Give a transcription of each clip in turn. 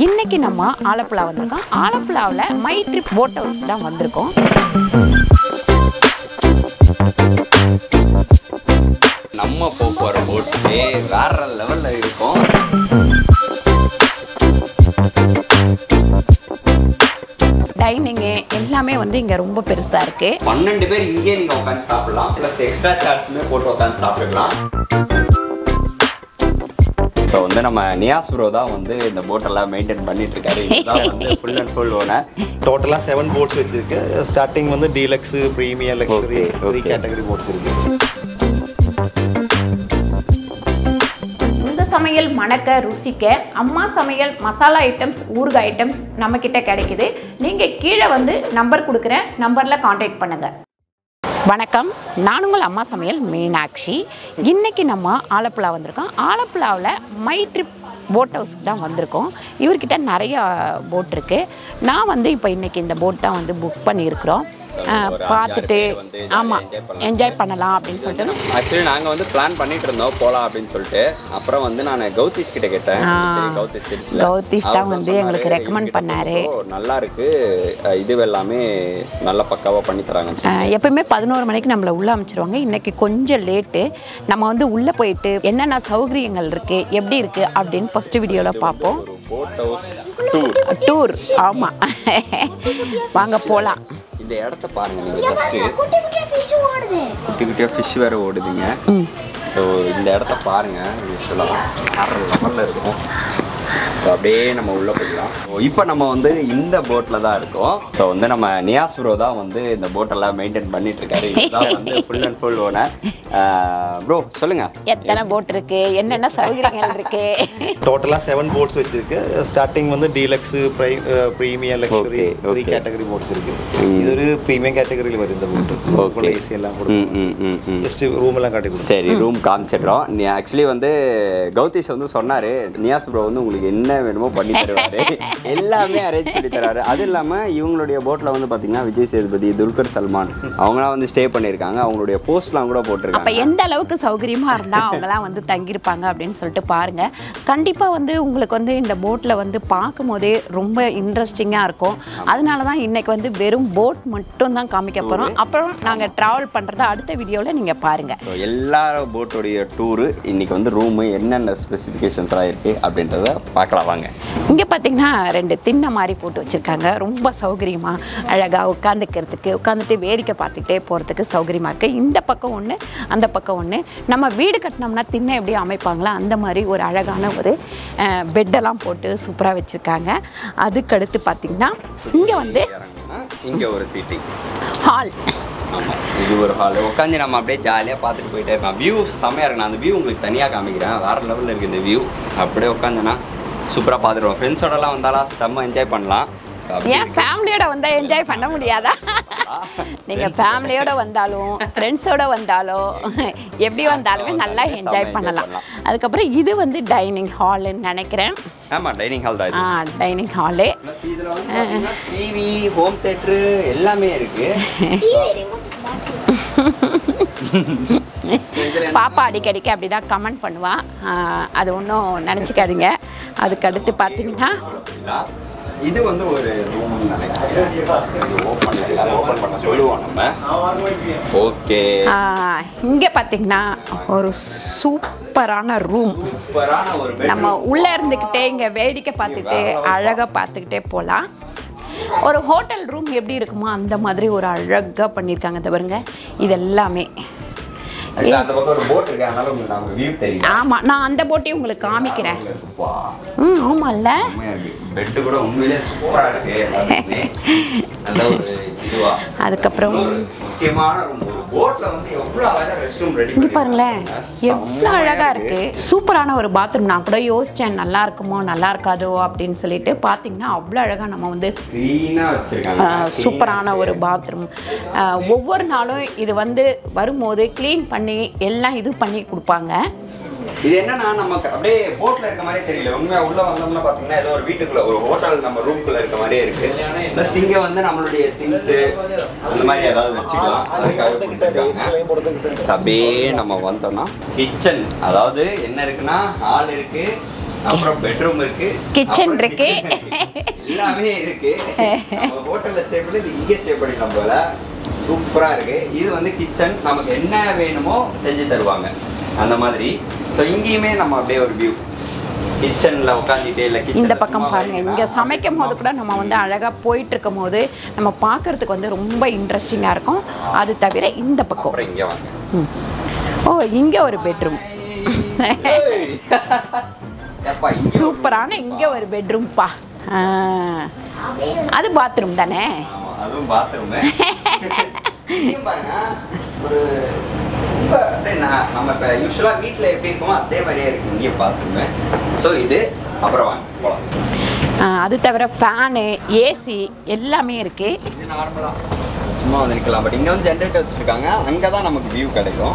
இன்னைக்கு நம்ம ஆலப்புழா வந்திருக்கோம் ஆலப்புழாவில் மை ட்ரிப் போட் ஹவுஸ்க்கு தான் வந்திருக்கோம் நம்ம போக போகிற போட்டே வேற லெவலில் இருக்கும் டைனிங்கு எல்லாமே வந்து இங்கே ரொம்ப பெருசாக இருக்குது பன்னெண்டு பேர் இங்கே நீங்கள் உட்காந்து சாப்பிடலாம் ப்ளஸ் எக்ஸ்ட்ரா சார்ஜ்மே போட்டு உட்காந்து சாப்பிடலாம் ஸோ வந்து நம்ம நியாஸ் ப்ரோ தான் வந்து இந்த போட்டெல்லாம் மெயின்டைன் பண்ணிட்டு இருக்காரு இதுதான் வந்து ஃபுல் அண்ட் ஃபுல் ஓனர் டோட்டலாக செவன் போட்ஸ் வச்சிருக்கு ஸ்டார்டிங் வந்து deluxe premier luxury Okay, three okay. Category boats இருக்கு இந்த சமையல் மணக்க ருசிக்க அம்மா சமையல் மசாலா ஐட்டம்ஸ் ஊறுகாய் ஐட்டம்ஸ் நம்மக்கிட்ட கிடைக்குது நீங்கள் கீழே வந்து நம்பர் கொடுக்குறேன் நம்பரில் காண்டாக்ட் பண்ணுங்கள் வணக்கம் நான் உங்கள் அம்மா சமையல் மீனாட்சி இன்னைக்கு நம்ம ஆலப்புழா வந்திருக்கோம் ஆலப்புழாவில் மை ட்ரிப் போட் ஹவுஸ்க்கு தான் வந்திருக்கோம் இவர்கிட்ட நிறைய போட் இருக்குது நான் வந்து இப்போ இன்னைக்கு இந்த போட் தான் வந்து புக் பண்ணியிருக்கிறோம் அஹ், ஒரு பார்த்துட்டு அஞ்சாறு பேர் வந்து jolly ஆமாம் enjoy பண்ணலாம். என்ஜாய் பண்ணலாம் அப்படின்னு சொல்லிட்டு ஆக்சுவலி நாங்கள் வந்து பிளான் பண்ணிட்டு இருந்தோம் போகலாம் அப்படின்னு சொல்லிட்டு அப்புறம் வந்து நான் கௌதீஷ் கிட்ட கேட்டேன் ஆ. சரி, கௌதீஷ் திருச்சியில் கௌதீஷ் தான் வந்து எங்களுக்கு recommend பண்ணாரு. நல்லா இருக்கு அஹ் இது எல்லாமே நல்ல பக்காவாக பண்ணி தராங்க அஹ் எப்பவுமே பதினோரு மணிக்கு நம்மளை உள்ளே அமைச்சிருவாங்க இன்னைக்கு கொஞ்சம் லேட்டு நம்ம வந்து உள்ளே போயிட்டு என்னென்ன சௌகரியங்கள் இருக்குது எப்படி இருக்குது அப்படின்னு ஃபஸ்ட்டு வீடியோவில் பார்ப்போம் ஒரு போட் ஹவுஸ் டூர் டூர் ஆமாம் வாங்க போகலாம் இந்த இடத்த பாருங்க நீங்க ஃபர்ஸ்ட் குட்டி குட்டியா ஃபிஷ் வேற ஓடுதுங்க ஸோ இந்த இடத்த பாருங்க யூஸ்வலாக வேற லெவலில் இருக்கும் ஸோ அப்படியே நம்ம உள்ளே போயிடலாம் ஸோ இப்போ நம்ம வந்து இந்த போட்டில் தான் இருக்கோம் ஸோ வந்து நம்ம நியாஸ் ப்ரோ தான் வந்து இந்த போட்டெல்லாம் மெயின்டைன் பண்ணிட்டு இருக்காரு இதுதான் வந்து full and full owner bro சொல்லுங்க எத்தனை போட் இருக்குது என்னென்ன சௌகரியங்கள் இருக்குது டோட்டலாக செவன் போட்ஸ் வச்சிருக்கு ஸ்டார்டிங் வந்து deluxe premier luxury Okay, three okay. Category boats இருக்கு ம். இது ஒரு ப்ரீமியம் கேட்டகரியில் வரும் இந்த Okay. போட்டு ஏசி எல்லாம் ம் கொடுக்கும் ம் ம் ம் ஜஸ்ட் ரூம் எல்லாம் காட்டி கொடுக்கும் சரி ரூம் காமிச்சிடுறோம் நீ ஆக்சுவலி வந்து கௌதீஷ் வந்து சொன்னாரு நியாஸ் ப்ரோ வந்து உங்களுக்கு என்ன வேணுமோ பண்ணி தருவாரு எல்லாமே அரேஞ்ச் பண்ணி தராரு அது இல்லாம இவங்களுடைய போட்ல வந்து பாத்தீங்கன்னா விஜய் சேதுபதி துல்கர் சல்மான் அவங்களாம் வந்து ஸ்டே பண்ணியிருக்காங்க அவங்களுடைய போஸ்ட்லாம் கூட அப்போ போட்டிருக்காங்க எந்த அளவுக்கு சௌகரியமாக இருந்தால் அவங்களாம் வந்து தங்கியிருப்பாங்க அப்படின்னு சொல்லிட்டு பாருங்கள் கண்டிப்பாக வந்து உங்களுக்கு வந்து இந்த போட்டில் வந்து பார்க்கும் போதே ரொம்ப இன்ட்ரெஸ்டிங்காக இருக்கும் அதனால தான் இன்னைக்கு வந்து வெறும் போட் மட்டும் தான் காமிக்க போகிறோம் அப்புறம் நாங்கள் ட்ராவல் பண்ணுறத அடுத்த வீடியோவில் நீங்கள் பாருங்கள் ஸோ எல்லா போட்டோடைய டூரு இன்னைக்கு வந்து ரூமு என்னென்ன ஸ்பெசிஃபிகேஷன்ஸ்லாம் இருக்கு அப்படின்றத பார்க்கலாம் வாங்க இங்கே பார்த்தீங்கன்னா ரெண்டு திண்ணை மாதிரி போட்டு வச்சுருக்காங்க ரொம்ப சௌகரியமாக அழகாக உட்காந்துக்கிறதுக்கு உட்காந்துட்டு வேடிக்கை பார்த்துக்கிட்டே போகிறதுக்கு சௌகரியமாக இருக்குது இந்த பக்கம் ஒன்று அந்த பக்கம் ஒன்று நம்ம வீடு கட்டினோம்னா திண்ணை எப்படி அமைப்பாங்களோ அந்த மாதிரி ஒரு அழகான ஒரு பெட்டெல்லாம் போட்டு சூப்பராக வச்சுருக்காங்க அதுக்கடுத்து பார்த்திங்கன்னா இங்கே வந்து இறங்குனா இங்க ஒரு சீட்டிங் ஹால் ஆமா இது ஒரு ஹால் உட்காந்து நம்ம அப்படியே ஜாலியாக பார்த்துட்டு போயிட்டே இருக்கலாம் வியூ செம்மையாக இருக்கு நான் அந்த வியூ உங்களுக்கு தனியாக காமிக்கிறேன் வேற லெவலில் இருக்குது இந்த வியூ அப்படியே உட்காந்துனா சூப்பராக பார்த்துருவோம் ஃப்ரெண்ட்ஸோடலாம் வந்தாலும் செம்ம என்ஜாய் பண்ணலாம் So, அப்படி ஏன் ஃபேமிலியோட வந்தால் என்ஜாய் பண்ண முடியாதா நீங்கள் ஃபேமிலியோட வந்தாலும் ஃப்ரெண்ட்ஸோட வந்தாலும் எப்படி வந்தாலுமே நல்லா செம்ம என்ஜாய் enjoy பண்ணலாம் பண்ணலாம். அதுக்கப்புறம் இது வந்து டைனிங் ஹாலுன்னு நினைக்கிறேன் ஆமாம் டைனிங் ஹால் தான் ஆ இது டைனிங் ஹாலு Plus இதுல வந்து பார்த்தீங்கன்னா டிவி ஹோம் தேட்டரு எல்லாமே இருக்கு இதுல என்ன- பாப்பா அடிக்கடிக்கு அப்படி தான் கமெண்ட் பண்ணுவா ஆ, அது ஒன்றும் நினச்சிக்காதீங்க அதுக்கு அடுத்து பார்த்தீங்கன்னா இது வந்து ஒரு ரூம் நினைக்கிறேன் இது ஓப்பன் ஓப்பன் பண்ண சொல்லுவோம் நம்ம ஓகே இங்கே பார்த்தீங்கன்னா ஒரு சூப்பரான ரூம் சூப்பரான ஒரு bed. நம்ம உள்ளே இருந்துக்கிட்டே இங்கே வேடிக்கை பார்த்துட்டு அழகாக பார்த்துக்கிட்டே போகலாம் ஒரு ஹோட்டல் ரூம் எப்படி இருக்குமோ அந்த மாதிரி ஒரு அழகாக பண்ணியிருக்காங்க இந்த பாருங்க இது எல்லாமே Actually, அந்த பக்கம் ஒரு போட் இருக்கு அதனால உங்களுக்கு நமக்கு வியூ தெரியும் ஆமாம் நான் அந்த போட்டையும் உங்களுக்கு காமிக்கிறேன் இருக்குப்பா. ம் ஆமாம்ல செம்மையா இருக்கு பெட் கூட உண்மையிலே சூப்பரா இருக்கு எல்லாத்துக்குமே. நல்ல ஒரு இதுவா அதுக்கப்புறம் ஒரு முக்கியமான room. ஒரு போட்ல வந்து எவ்வளவு அழகா ரெஸ்ட் ரூம் ரெடி இங்கே பாருங்களேன் எவ்வளோ அழகாக இருக்கு சூப்பரான ஒரு பாத்ரூம் நான் கூட யோசித்தேன் நல்லா இருக்குமோ நல்லா இருக்காதோ அப்படின்னு சொல்லிட்டு பார்த்தீங்கன்னா அவ்வளோ அழகாக நம்ம வந்து க்ளீனா வச்சிருக்காங்க ஆஹ், சூப்பரான ஒரு பாத்ரூம் ஒவ்வொரு நாளும் இது வந்து வரும்போது க்ளீன் பண்ணி எல்லாம் இது பண்ணி கொடுப்பாங்க இது என்னன்னா நமக்கு அப்படியே போட்ல இருக்க மாதிரி தெரியல உண்மையா உள்ள வந்தோம்னா பாத்தீங்கன்னா ஏதோ ஒரு வீட்டுக்குள்ள ஒரு ஹோட்டல் நம்ம ரூம்குள்ள இருக்க மாதிரியே இருக்கு ப்ளஸ் இங்க வந்து நம்மளுடைய திங்ஸ் அந்த மாதிரி ஏதாவது வச்சுக்கலாம் அதுக்காக கொடுத்திருக்காங்க. அப்படியே நம்ம வந்தோம்னா கிச்சன் அதாவது என்ன இருக்குன்னா ஹால் இருக்கு அப்புறம் பெட்ரூம் இருக்கு Kitchen அப்புறம் இருக்கு. kitchen எல்லாமே இருக்கு நம்ம ஹோட்டல்ல ஸ்டே பண்ணி இது இங்கே ஸ்டே பண்ணிக்கலாம் போல சூப்பரா இருக்கு இது வந்து கிச்சன் நமக்கு என்ன வேணுமோ செஞ்சு தருவாங்க அந்த மாதிரி ஸோ இங்கேயுமே நம்ம அப்படியே ஒரு வியூ கிச்சன்ல உட்காந்துட்டே இல்லை இந்த பக்கம் பாருங்க இங்க சமைக்கும் போது கூட நம்ம வந்து அழகா போயிட்டு இருக்கும் போது நம்ம பார்க்கறதுக்கு வந்து ரொம்ப இன்ட்ரெஸ்டிங்கா இருக்கும் அது தவிர இந்த பக்கம் அப்புறம் இங்கே வாங்க ம். ஓ இங்க ஒரு பெட்ரூம் ஏய். எப்பா, இங்க ஒரு சூப்பரான இங்க ஒரு பெட்ரூம்பா அது பாத்ரூம் தானே ஆமா, அதுவும் பாத்ரூம் பாருங்க ஒரு ரொம்ப அப்படியே நான் நம்ம இப்போ யூஸ்வலாக வீட்டில் எப்படி இருக்குமோ அதே மாதிரியே இருக்கு இங்கே பாத்ரூம் ஸோ இது அப்புறம் வாங்க போகலாம் ஆ, அது தவிர ஃபேனு ஏசி எல்லாமே இருக்கு இது நார்மலாக சும்மா வந்து நிற்கலாம் பட் இங்கே வந்து ஜென்ரேட்டர் வச்சுருக்காங்க அங்கே தான் நமக்கு வியூ கிடைக்கும்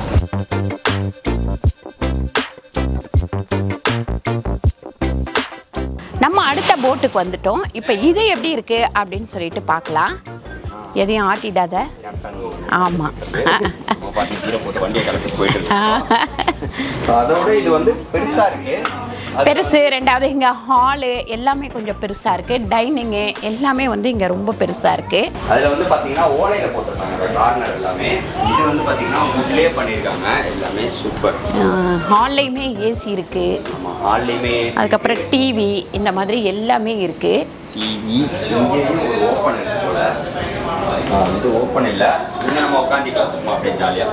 நம்ம அடுத்த போட்டுக்கு வந்துட்டோம் இப்போ இது எப்படி இருக்கு அப்படின்னு சொல்லிட்டு பார்க்கலாம் எதையும் ஆட்டிடாத ஆமா. நம்ம பாட்டு கீழே போட்டு வண்டியை கிளப்பி போயிட்டு இருக்கோம் So, அதோட இது வந்து பெருசா இருக்கு அது பெருசு ரெண்டாவது இங்கே ஹாலு எல்லாமே கொஞ்சம் பெருசாக இருக்குது டைனிங்கு எல்லாமே வந்து இங்கே ரொம்ப பெருசாக இருக்குது அதுல வந்து பாத்தீங்கன்னா ஓலையில போட்டிருக்காங்க அந்த கார்னர் எல்லாமே இது வந்து பாத்தீங்கன்னா வுட்லயே பண்ணியிருக்காங்க எல்லாமே சூப்பர் ஹால்லையுமே ஏசி இருக்குது ஆமா ஹால்லையுமே அதுக்கப்புறம் டிவி இந்த மாதிரி எல்லாமே இருக்குது டிவி இங்கேயும் ஒரு ஓப்பன் இருக்கு போல ஆ, இது ஓப்பன் இல்ல இங்க நம்ம உட்காந்துக்கலாம் சும்மா அப்படியே ஜாலியா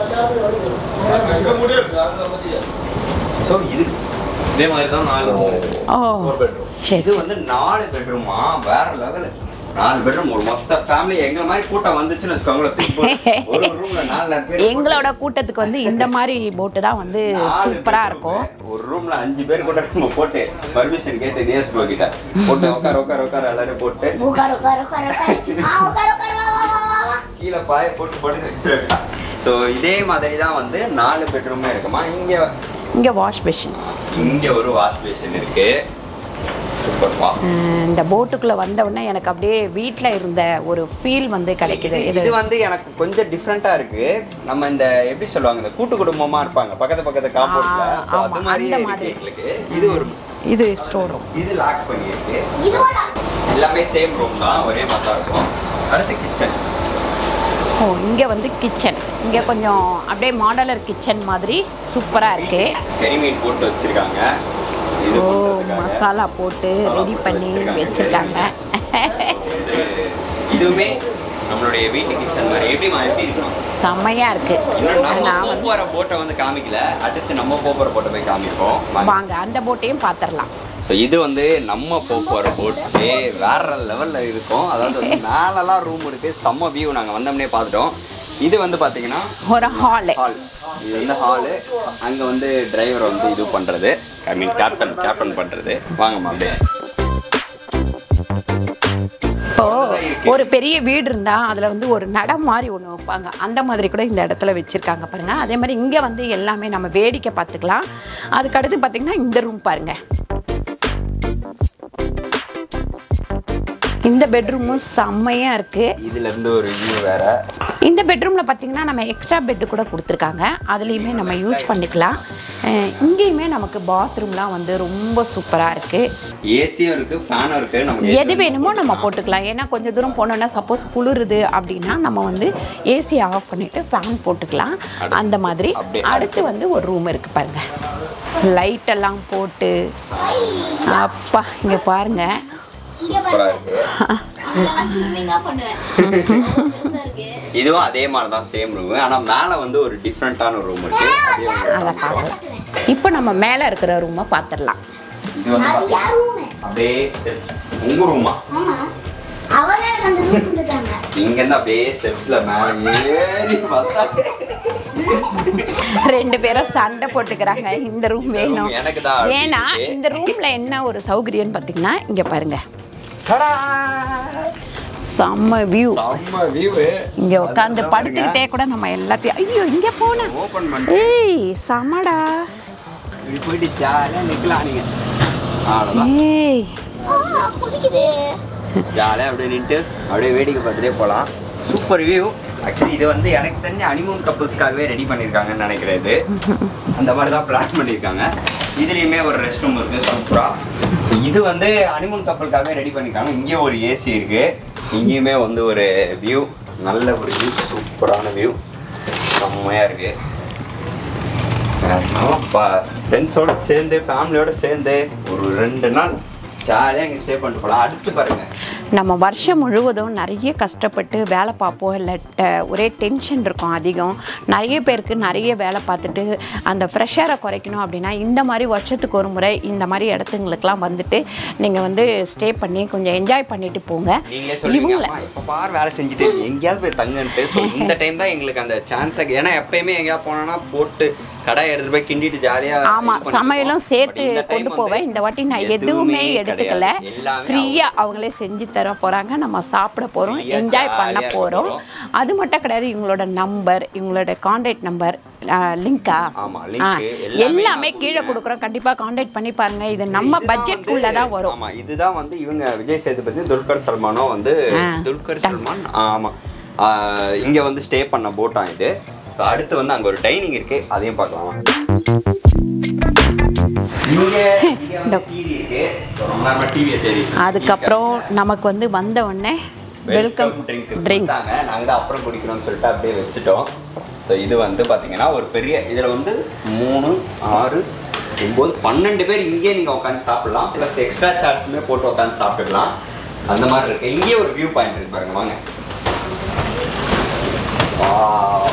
ஸோ இது இதே மாதிரி தான் நாலு ஓ பெட்ரூம் சரி இது வந்து நாலு பெட்ரூமா வேற லெவல் நாலு பெட்ரூம் ஒரு மொத்த ஃபேமிலி எங்க மாதிரி கூட்டம் வந்துச்சுன்னு வச்சுக்கோங்களேன் தூக்கி போட்டு ஒரு ரூம்ல நாலு நாலு பேர் எங்களோட கூட்டத்துக்கு வந்து இந்த மாதிரி போட்டு தான் வந்து நாலு சூப்பராக bedroom. இருக்கும் ஒரு ரூம்ல அஞ்சு பேர் கூட நம்ம போட்டு பர்மிஷன் கேட்டு நேஸ் கிட்ட போட்டு உட்கார உட்கார உட்கார எல்லாரும் போட்டு உட்காரு உட்காரு உட்காரு உட்காரு ஆ உட்காரு உட்காரு வா வா வா வா வா கீழே பாய போட்டு போட்டு ஸோ இதே மாதிரி தான் வந்து நாலு பெட்ரூமே இருக்குமா இங்க இங்கே வாஷ் மிஷின் இங்க ஒரு வாஷ் பேசின் இருக்கு சூப்பர்ப்பா இந்த போட்டுக்குள்ளே வந்தவுடனே எனக்கு அப்படியே வீட்டில் இருந்த ஒரு ஃபீல் வந்து கிடைக்குது இது இது இது வந்து எனக்கு கொஞ்சம் டிஃப்ரெண்டா இருக்கு நம்ம இந்த எப்படி சொல்லுவாங்க இந்த கூட்டு குடும்பமா இருப்பாங்க பக்கத்து பக்கத்து காம்பவுண்ட்ல ஆ, ஸோ ஆமா, அது மாதிரியே அந்த இருக்கு மாதிரி. எங்களுக்கு இது ஒரு இது ஸ்டோர் ரூம் இது லாக் பண்ணியிருக்கு இதுவோட எல்லாமே சேம் ரூம் தான் ஒரே மாதிரி தான் இருக்கும் அடுத்து கிச்சன் ஓ இங்கே வந்து கிச்சன் இங்கே கொஞ்சம் அப்படியே மாடலர் கிச்சன் மாதிரி சூப்பராக இருக்குது கறிமீன் போட்டு வச்சிருக்காங்க இது ஓ பண்றதுக்காக. மசாலா போட்டு மசாலா ரெடி போட்டு பண்ணி வச்சிருக்காங்க. வச்சுருக்காங்க இது- இதுவுமே நம்மளுடைய வீட்டு கிச்சன் மாதிரி எப்படிமா எப்படி இருக்கும் செம்மையாக இன்னும் இருக்குது நம்ம நான் வந்து போகிற போட்டை வந்து காமிக்கல அடுத்து நம்ம போகிற போட்டை போய் காமிப்போம் வாங்க. வாங்க அந்த போட்டையும் பார்த்துடலாம் So, இது வந்து நம்ம போக போகிற போட்டு வேற லெவலில் இருக்கும் அதாவது வந்து மேலெல்லாம் ரூம் இருக்கு செம்ம வியூ நாங்கள் வந்தோம்னே பார்த்துட்டோம் இது வந்து பார்த்தீங்கன்னா ஒரு ஹாலு ஹால் இது வந்து ஹாலு அங்கே வந்து டிரைவர் வந்து இது பண்ணுறது ஐ மீன் கேப்டன் கேப்டன் பண்ணுறது வாங்கம்மா அப்படியே இப்போ ஒரு பெரிய வீடு இருந்தா அதுல வந்து ஒரு நடம் மாதிரி ஒன்று வைப்பாங்க அந்த மாதிரி கூட இந்த இடத்துல வச்சிருக்காங்க பாருங்க அதே மாதிரி இங்க வந்து எல்லாமே நம்ம வேடிக்கை பார்த்துக்கலாம் அதுக்கு அடுத்து பார்த்தீங்கன்னா இந்த ரூம் பாருங்க இந்த பெட்ரூமும் செம்மையா இருக்கு இதுல இருந்து ஒரு வியூ வேற இந்த பெட்ரூமில் பார்த்தீங்கன்னா நம்ம எக்ஸ்ட்ரா பெட்டு கூட கொடுத்துருக்காங்க அதுலேயுமே நம்ம யூஸ் பண்ணிக்கலாம் அஹ் இங்கேயுமே நமக்கு பாத்ரூம்லாம் வந்து ரொம்ப சூப்பராக இருக்குது ஏசியும் இருக்கு ஃபேனும் இருக்கு நமக்கு எது வேணுமோ நம்ம போட்டுக்கலாம் ஏன்னா கொஞ்சம் தூரம் போனோம்னா சப்போஸ் குளிருது அப்படின்னா நம்ம வந்து ஏசி ஆஃப் பண்ணிட்டு ஃபேன் போட்டுக்கலாம் அந்த மாதிரி அப்படியே அடுத்து வந்து ஒரு ரூம் இருக்கு பாருங்க லைட் எல்லாம் போட்டு அப்பா இங்க பாருங்க இங்க சூப்பரா பாருங்க இருக்கு நான் ஸ்விம்மிங்கா பண்ணுவேன் பெருசா இருக்கு இதுவும் அதே மாதிரி தான் சேம் ரூம் ஆனா மேல வந்து ஒரு டிஃப்ரெண்டான ஒரு ரூம் இருக்கு அதே வந்து அதை பார்க்கலாம் இப்போ நம்ம மேலே இருக்கிற ரூமை பார்த்துடலாம் இது வந்து அது பாத்தீங்கன்னா யார் ரூம் அப்படியே steps. உங்க ரூமா ஆமா அவங்க எனக்கு அந்த ரூம் கொடுத்துட்டாங்க இங்க இருந்து அப்படியே ஸ்டெப்ஸ்ல மேல ஏறி பார்த்தா ரெண்டு பேரும் சண்டை போட்டுக்கிறாங்க இந்த ரூம் வேணும் எனக்கு தான் அப்படி ஏன்னா இருக்கு. இந்த ரூம்ல என்ன ஒரு சௌகரியம்னு பார்த்தீங்கன்னா இங்க பாருங்க தடா! செம்ம வியூ செம்ம வியூ இங்க உட்காந்து படுத்துக்கிட்டே கூட நம்ம எல்லாத்தையும் ஐயோ இங்க போன ஓபன் பண்ணி ஏய் சமடா இப்படி போயிட்டு ஜாலியா நிக்கலாம் நீங்க அவ்வளவுதான் ஏய் ஆ, குதிக்குது ஜாலியாக அப்படியே நின்று அப்படியே வேடிக்கை பார்த்துட்டே போகலாம் சூப்பர் வியூ ஆக்சுவலி இது வந்து எனக்கு தெரிஞ்ச அனிமூன் கப்புள்ஸ்க்காகவே ரெடி பண்ணியிருக்காங்கன்னு நினைக்கிறேன் இது அந்த மாதிரி தான் பிளான் பண்ணியிருக்காங்க இதுலேயுமே ஒரு ரெஸ்ட் ரூம் இருக்குது சூப்பராக இது வந்து அனிமன் கப்பலுக்காக ரெடி பண்ணிருக்காங்க இங்கே ஒரு ஏசி இருக்குது இங்கேயுமே வந்து ஒரு வியூ நல்ல ஒரு வியூ சூப்பரான வியூ செம்மையாக இருக்குது ஃப்ரெண்ட்ஸோட சேர்ந்து ஃபேமிலியோட சேர்ந்து ஒரு ரெண்டு நாள் ஜாலியாக இங்கே ஸ்டே பண்ணிட்டு போகலாம் அடுத்து பாருங்க நம்ம வருஷம் முழுவதும் நிறைய கஷ்டப்பட்டு வேலை பார்ப்போம் இல்லை ஒரே டென்ஷன் இருக்கும் அதிகம் நிறைய பேருக்கு நிறைய வேலை பார்த்துட்டு அந்த ஃப்ரெஷரை குறைக்கணும் அப்படின்னா இந்த மாதிரி வருஷத்துக்கு ஒரு முறை இந்த மாதிரி இடத்துங்களுக்கெல்லாம் வந்துட்டு நீங்கள் வந்து ஸ்டே பண்ணி கொஞ்சம் என்ஜாய் பண்ணிட்டு போங்க நீங்களே சொல்லுவீங்க இவங்கள அம்மா எப்போ பார் வேலை செஞ்சுட்டு இருக்கீங்க, எங்கேயாவது போய் தங்குன்ட்டு ஸோ இந்த டைம் தான் எங்களுக்கு அந்த சான்ஸ் ஏன்னா எப்பயுமே எங்கேயாவது போனோம்னா போட்டு கடை எடுத்துட்டு போய் கிண்டிட்டு ஜாலியாக ஆமாம் சமையலும் சேர்த்து கொண்டு போவேன் இந்த வாட்டி நான் எதுவுமே எடுத்துக்கல ஃப்ரீயாக அவங்களே செஞ்சு தர போகிறாங்க நம்ம சாப்பிட போகிறோம் Free-ஆ என்ஜாய் பண்ண jolly-ஆ இருக்க போகிறோம் போறோம். அது மட்டும் கிடையாது இவங்களோட நம்பர் இவங்களோட காண்டாக்ட் நம்பர் லிங்கா ஆமா, link எல்லாமே எல்லாமே நான் கீழே கொடுக்குறேன். கொடுக்குறோம் கண்டிப்பாக காண்டாக்ட் பண்ணி பாருங்க இது நம்ம பட்ஜெட்குள்ளே தான் வரும் ஆமா இதுதான் வந்து இவங்க விஜய் சேதுபதி துல்கர் சல்மானும் வந்து ஆ. துல்கர் சல்மான் ஆ, ஆமா ஆ, இங்க வந்து ஸ்டே பண்ண போட்டான் இது இப்ப அடுத்து வந்து அங்க ஒரு டைனிங் இருக்கு அதையும் பார்க்கலாம் இங்க இங்க வந்து டிவி இருக்கு ரொம்ப நேரமா டிவியை தேடி அதுக்கப்புறம் நமக்கு வந்து வந்த உடனே வெல்கம் ட்ரிங்க் ட்ரிங்க் கொடுத்தாங்க நாங்கள் தான் அப்புறம் குடிக்கணும்னு சொல்லிட்டு அப்படியே வச்சுட்டோம் ஸோ இது வந்து பார்த்தீங்கன்னா ஒரு பெரிய இதில் வந்து மூணு ஆறு ஒம்பது பன்னெண்டு பேர் இங்கேயே நீங்கள் உட்காந்து சாப்பிடலாம் ப்ளஸ் எக்ஸ்ட்ரா சார்ஜுமே போட்டு உட்காந்து சாப்பிட்டுக்கலாம் அந்த மாதிரி இருக்கு இங்கேயே ஒரு வியூ பாயிண்ட் இருக்கு பாருங்க வாங்க Wow.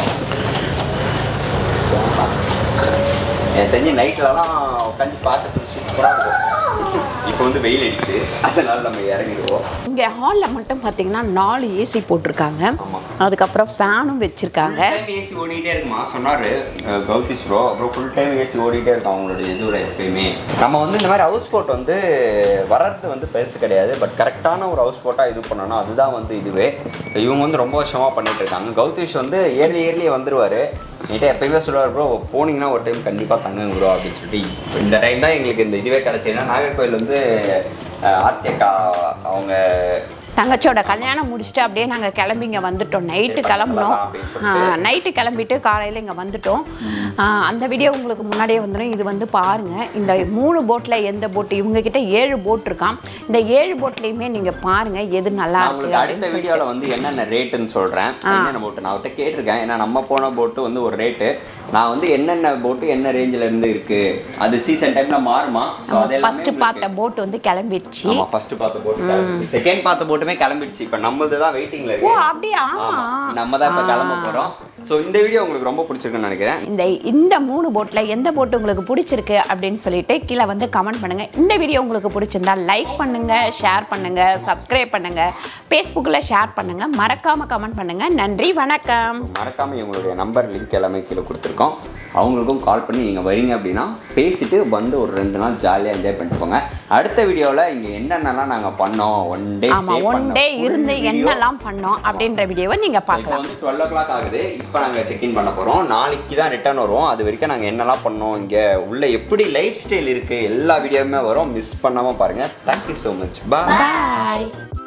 எனக்கு தெரிஞ்சு நைட்லலாம் உட்காந்து பார்த்துட்டு சூப்பராக இருக்கும் இப்போ வந்து வெயில் அடிக்குது அதனால நம்ம இறங்கிடுவோம் இங்கே ஹாலில் மட்டும் பார்த்தீங்கன்னா நாலு ஏசி போட்டிருக்காங்க ஆமா. அதுக்கப்புறம் ஃபேனும் வச்சுருக்காங்க ஏசி ஓடிட்டே இருக்குமா சொன்னாரு அஹ், கௌதீஷ் ப்ரோ அப்புறம் ஃபுல் டைம் ஏசி ஓடிட்டே இருக்கும் அவங்களோட இதுல எப்பயுமே நம்ம வந்து இந்த மாதிரி ஹவுஸ் போட் வந்து வர்றது வந்து பெருசு கிடையாது பட் கரெக்டான ஒரு ஹவுஸ் போட்டாக இது பண்ணணும் அதுதான் வந்து இதுவே இவங்க வந்து ரொம்ப வருஷமா பண்ணிட்டு இருக்காங்க கௌதீஷ் வந்து இயர்லி இயர்லி வந்துருவாரு என்கிட்ட எப்பயுமே சொல்லுவார் ப்ரோ போனீங்கன்னா ஒரு டைம் கண்டிப்பாக தங்குங்க ப்ரோ அப்படின்னு சொல்லிட்டு இந்த டைம் தான் எங்களுக்கு இந்த இதுவே கிடச்சி ஏன்னா நாகர்கோவில் வந்து அஹ், ஆர்த்தியக்கா அவங்க தங்கச்சியோட கல்யாணம் முடிச்சுட்டு அப்படியே நாங்கள் கிளம்பி இங்கே வந்துட்டோம் நைட்டு கிளம்புனோம் அப்படின்னு சொல்லிட்டு. நைட்டு கிளம்பிட்டு காலையில் இங்கே வந்துட்டோம் ஆ, அந்த வீடியோ உங்களுக்கு முன்னாடியே வந்துடும் இது வந்து பாருங்கள் இந்த மூணு போட்டில் எந்த போட்டு இவங்க கிட்ட ஏழு போட் இருக்கான் இந்த ஏழு போட்லேயுமே நீங்கள் பாருங்கள் எது நல்லா நான் இருக்கு உங்களுக்கு அப்படின்னு அடுத்த வீடியோவில் வந்து என்னென்ன ரேட்டுன்னு சொல்கிறேன் என்னென்ன போட்டு நான் அவர்கிட்ட கேட்டிருக்கேன் ஏன்னா நம்ம போன போட்டு வந்து ஒரு ரேட்டு நான் வந்து என்னென்ன போட்டு என்ன ரேஞ்சில் இருந்து இருக்கு அது சீசன் டைம்ல மாறுமா ஸோ அது ஃபஸ்ட்டு பார்த்த போட் வந்து கிளம்பிடுச்சு ஆமா ஃபர்ஸ்ட் பார்த்த போட்டு செகண்ட் பார்த்த போட்டுமே கிளம்பிடுச்சு இப்போ நம்மளது தான் வெயிட்டிங்ல ஓ இருக்கு அப்படியா ஆமா நம்ம தான் இப்போ கிளம்ப போறோம் ஸோ இந்த வீடியோ உங்களுக்கு ரொம்ப பிடிச்சிருக்குன்னு நினைக்கிறேன் இந்த இந்த மூணு போட்டில் எந்த போட்டு உங்களுக்கு பிடிச்சிருக்கு அப்படின்னு சொல்லிட்டு கீழே வந்து கமெண்ட் பண்ணுங்க இந்த வீடியோ உங்களுக்கு பிடிச்சிருந்தா லைக் பண்ணுங்க ஷேர் பண்ணுங்க சப்ஸ்கிரைப் பண்ணுங்க ஃபேஸ்புக்கில் ஷேர் பண்ணுங்க மறக்காம கமெண்ட் பண்ணுங்க நன்றி வணக்கம் மறக்காம இவங்களுடைய நம்பர் லிங்க் எல்லாமே கீழே கொடுத்துருக்கோம் அவங்களுக்கும் கால் பண்ணி நீங்கள் வரீங்க அப்படின்னா பேசிட்டு வந்து ஒரு ரெண்டு நாள் ஜாலியாக என்ஜாய் பண்ணிட்டு போங்க அடுத்த வீடியோவில் இங்கே என்னென்னலாம் நாங்கள் பண்ணோம் ஒன் டே ஆமா ஒன் டே இருந்து என்னெல்லாம் பண்ணோம் அப்படின்ற வீடியோவை நீங்க இப்போ பார்க்கலாம் வந்து டுவெல் ஓ கிளாக் ஆகுது இப்போ நாங்கள் செக்இன் பண்ண போகிறோம் நாளைக்கு தான் ரிட்டர்ன் வருவோம் அது வரைக்கும் நாங்கள் என்னெல்லாம் பண்ணோம் இங்கே உள்ள எப்படி லைஃப் ஸ்டைல் இருக்குது எல்லா வீடியோவுமே வரும் மிஸ் பண்ணாமல் பாருங்கள் தேங்க்யூ ஸோ மச் பா பாய்